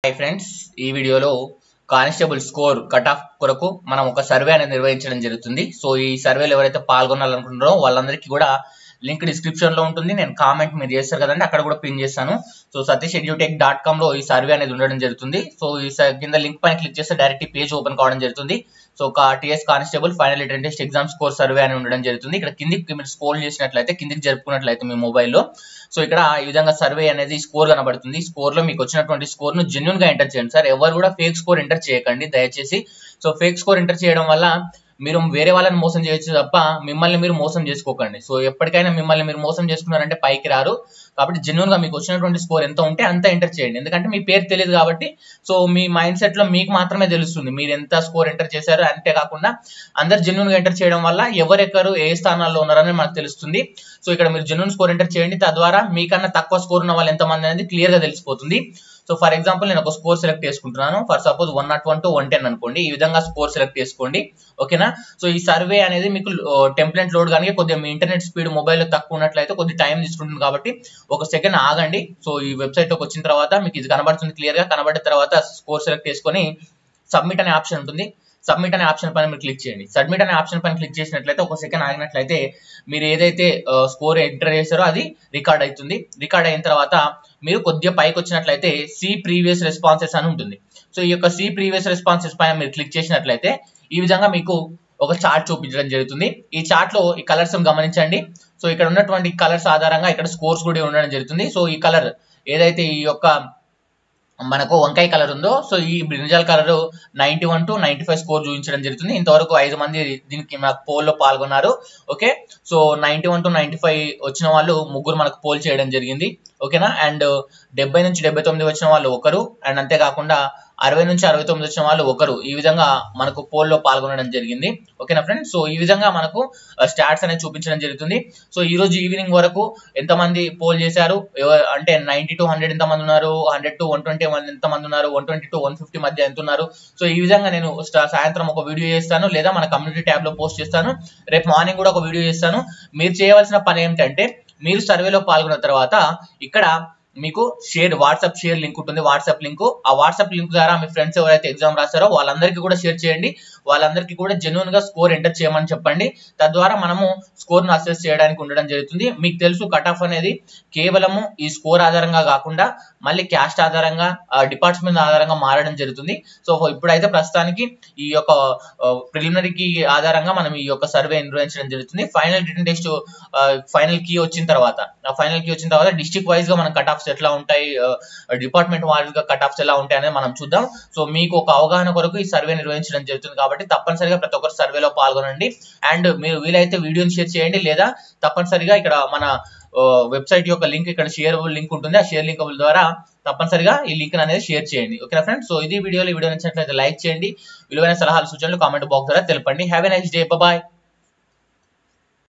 hi friends ఈ వీడియోలో constable score cut off కొరకు మనం ఒక సర్వే అనేది నిర్వహించడం జరుగుతుంది సో ఈ సర్వేలో ఎవరైతే పాల్గొనాలనుకుంటున్నారో వాళ్ళందరికీ కూడా లింక్ డిస్క్రిప్షన్ లో ఉంటుంది నేను కామెంట్ మీరు చేస్తారు కదండి అక్కడ కూడా పిన్ చేస్తాను so Satish Edutech dot com లో ఈ సర్వే అనేది ఉండడం జరుగుతుంది సో ఈ స- కింద లింక్ పైన క్లిక్ చేస్తే డైరెక్ట్ పేజ్ ఓపెన్ కావడం జరుగుతుంది సో ఒక TS constable final written test exam score survey అని ఉండడం జరుగుతుంది ఇక్కడ కిందికి మీరు స్కోల్ చేసినట్లయితే కిందికి జరుపుకున్నట్లయితే మీ మొబైల్లో సో ఇక్కడ ఈ విధంగా సర్వే అనేది స్కోర్ కనబడుతుంది స్కోర్ లో మీకు వచ్చినటువంటి స్కోర్ ను జెన్యున్ గా ఎంటర్ చేయండి సార్ ఎవరు కూడా ఫేక్ స్కోర్ ఎంటర్ చేయకండి దయచేసి సో ఫేక్ స్కోర్ ఎంటర్ చేయడం వల్ల మీరు వేరే వాళ్ళని మోసం చేయొచ్చు తప్ప మిమ్మల్ని మీరు మోసం చేసుకోకండి సో ఎప్పటికైనా మిమ్మల్ని మీరు మోసం చేసుకున్నారంటే పైకి రారు కాబట్టి జెన్యున్ గా మీకు వచ్చినటువంటి స్కోర్ ఎంత ఉంటే అంత ఎంటర్ చేయండి ఎందుకంటే మీ పేరు తెలియదు కాబట్టి సో మీ మైండ్ సెట్ లో మీకు మాత్రమే తెలుస్తుంది మీరు ఎంత స్కోర్ ఎంటర్ చేశారు అంతే కాకుండా అందరు జెన్యున్ గా ఎంటర్ చేయడం వల్ల ఎవరెక్కరు ఏ స్థానాల్లో ఉన్నారని మనకు తెలుస్తుంది సో ఇక్కడ మీరు జెన్యున్ స్కోర్ ఎంటర్ చేయండి తద్వారా మీకన్నా తక్కువ స్కోర్ ఉన్న వాళ్ళు ఎంతమంది అనేది క్లియర్ గా తెలిసిపోతుంది సో ఫర్ ఎగ్జాంపుల్ నేను ఒక స్కోర్ సెలెక్ట్ చేసుకుంటున్నాను for suppose one not one two one ten అనుకోండి ఈ విధంగా స్కోర్ సెలెక్ట్ చేసుకోండి ఓకేనా సో ఈ సర్వే అనేది మీకు టెంప్లెట్ లోడ్ కానీ కొద్దిగా మీ ఇంటర్నెట్ స్పీడ్ మొబైల్లో తక్కువ ఉన్నట్లయితే కొద్ది టైం తీసుకుంటుంది కాబట్టి ఒక సెకండ్ ఆగండి సో ఈ వెబ్సైట్ లోకి వచ్చిన తర్వాత మీకు ఇది కనబడుతుంది క్లియర్ గా కనబడిన తర్వాత స్కోర్ సెలెక్ట్ చేసుకొని సబ్మిట్ అనే ఆప్షన్ ఉంటుంది సబ్మిట్ అనే ఆప్షన్ పైన మీరు క్లిక్ చేయండి సబ్మిట్ అనే ఆప్షన్ పైన క్లిక్ చేసినట్లయితే ఒక సెకండ్ ఆగినట్లయితే మీరు ఏదైతే స్కోర్ ఎంటర్ చేశారో అది రికార్డ్ అవుతుంది రికార్డ్ అయిన తర్వాత మీరు కొద్దిగా పైకి వచ్చినట్లయితే సి ప్రీవియస్ రెస్పాన్సెస్ అని ఉంటుంది సో ఈ యొక్క సి ప్రీవియస్ రెస్పాన్సెస్ పైన మీరు క్లిక్ చేసినట్లయితే ఈ విధంగా మీకు ఒక చార్ట్ చూపించడం జరుగుతుంది ఈ చార్ట్ లో ఈ కలర్స్ గమనించండి సో ఇక్కడ ఉన్నటువంటి కలర్స్ ఆధారంగా ఇక్కడ స్కోర్స్ కూడా ఉండడం జరుగుతుంది సో ఈ కలర్ ఏదైతే ఈ యొక్క మనకు వంకాయ కలర్ ఉందో సో ఈ brinjal colour ninety one to ninety five score చూపించడం జరుగుతుంది ఇంతవరకు ఐదు మంది దీనికి మనకు పోల్లో పాల్గొన్నారు okay so ninety one to ninety five వచ్చిన వాళ్ళు ముగ్గురు మనకు పోల్ చేయడం జరిగింది ఓకేనా అండ్ డెబ్బై నుంచి డెబ్బై తొమ్మిది వచ్చిన వాళ్ళు ఒకరు అండ్ అంతేకాకుండా అరవై నుంచి అరవై తొమ్మిది వచ్చిన వాళ్ళు ఒకరు ఈ విధంగా మనకు పోల్లో పాల్గొనడం జరిగింది ఓకేనా ఫ్రెండ్స్ సో ఈ విధంగా మనకు స్టాట్స్ అనేది చూపించడం జరుగుతుంది సో ఈ రోజు ఈవినింగ్ వరకు ఎంతమంది పోల్ చేశారు ఎవ- అంటే నైన్టీ టు హండ్రెడ్ ఎంత మంది ఉన్నారు హండ్రెడ్ టు వన్ ట్వంటీ ఎంత మంది ఉన్నారు one twenty to one fifty మధ్య ఎంత ఉన్నారు సో ఈ విధంగా నేను స్ట- సాయంత్రం ఒక వీడియో చేస్తాను లేదా మన కమ్యూనిటీ ట్యాబ్ లో పోస్ట్ చేస్తాను రేపు మార్నింగ్ కూడా ఒక వీడియో చేస్తాను మీరు చేయవలసిన పని ఏమిటంటే మీరు సర్వేలో పాల్గొన్న తర్వాత ఇక్కడ మీకు షేర్ వాట్సాప్ షేర్ లింక్ ఉంటుంది వాట్సాప్ లింక్ ఆ వాట్సాప్ లింక్ ద్వారా మీ ఫ్రెండ్స్ ఎవరైతే ఎగ్జామ్ రాస్తారో వాళ్ళందరికీ కూడా షేర్ చేయండి వాళ్ళందరికీ కూడా జెన్యున్ గా స్కోర్ ఎంటర్ చేయమని చెప్పండి తద్వారా మనము స్కోర్ ను అసెస్ చేయడానికి ఉండడం జరుగుతుంది మీకు తెలుసు కట్ ఆఫ్ అనేది కేవలము ఈ స్కోర్ ఆధారంగా కాకుండా మళ్ళీ క్యాస్ట్ ఆధారంగా డిపార్ట్మెంట్ ఆధారంగా మారడం జరుగుతుంది సో ఇప్పుడైతే ప్రస్తుతానికి ఈ యొక్క ప్రిలిమినరీకి ఆధారంగా మనం ఈ యొక్క సర్వే నిర్వహించడం జరుగుతుంది final written test final key వచ్చిన తర్వాత ఆ ఫైనల్ కీ వచ్చిన తర్వాత డిస్ట్రిక్ట్ వైజ్ గా మన కట్ ఆఫ్స్ ఎట్లా ఉంటాయి డిపార్ట్మెంట్ వైజ్ గా కట్ ఆఫ్స్ ఎలా ఉంటాయి అనేది మనం చూద్దాం సో మీకు ఒక అవగాహన కొరకు ఈ సర్వే నిర్వహించడం జరుగుతుంది కాబట్టి తప్పనిసరిగా ప్రతి ఒక్కరు సర్వేలో పాల్గొనండి అండ్ మీరు వీలైతే వీడియోని షేర్ చేయండి లేదా తప్పనిసరిగా ఇక్కడ మన వెబ్సైట్ యొక్క లింక్ ఇక్కడ షేర్ లింక్ ఉంటుంది ఆ షేర్ లింక్ ద్వారా తప్పనిసరిగా ఈ లింక్ అనేది షేర్ చేయండి ఓకేనా ఫ్రెండ్స్ సో ఇది వీడియోలో ఈ వీడియో నచ్చినట్లయితే లైక్ చేయండి విలువైన సలహాలు సూచనలు కామెంట్ బాక్స్ ద్వారా తెలపండి have a nice day bye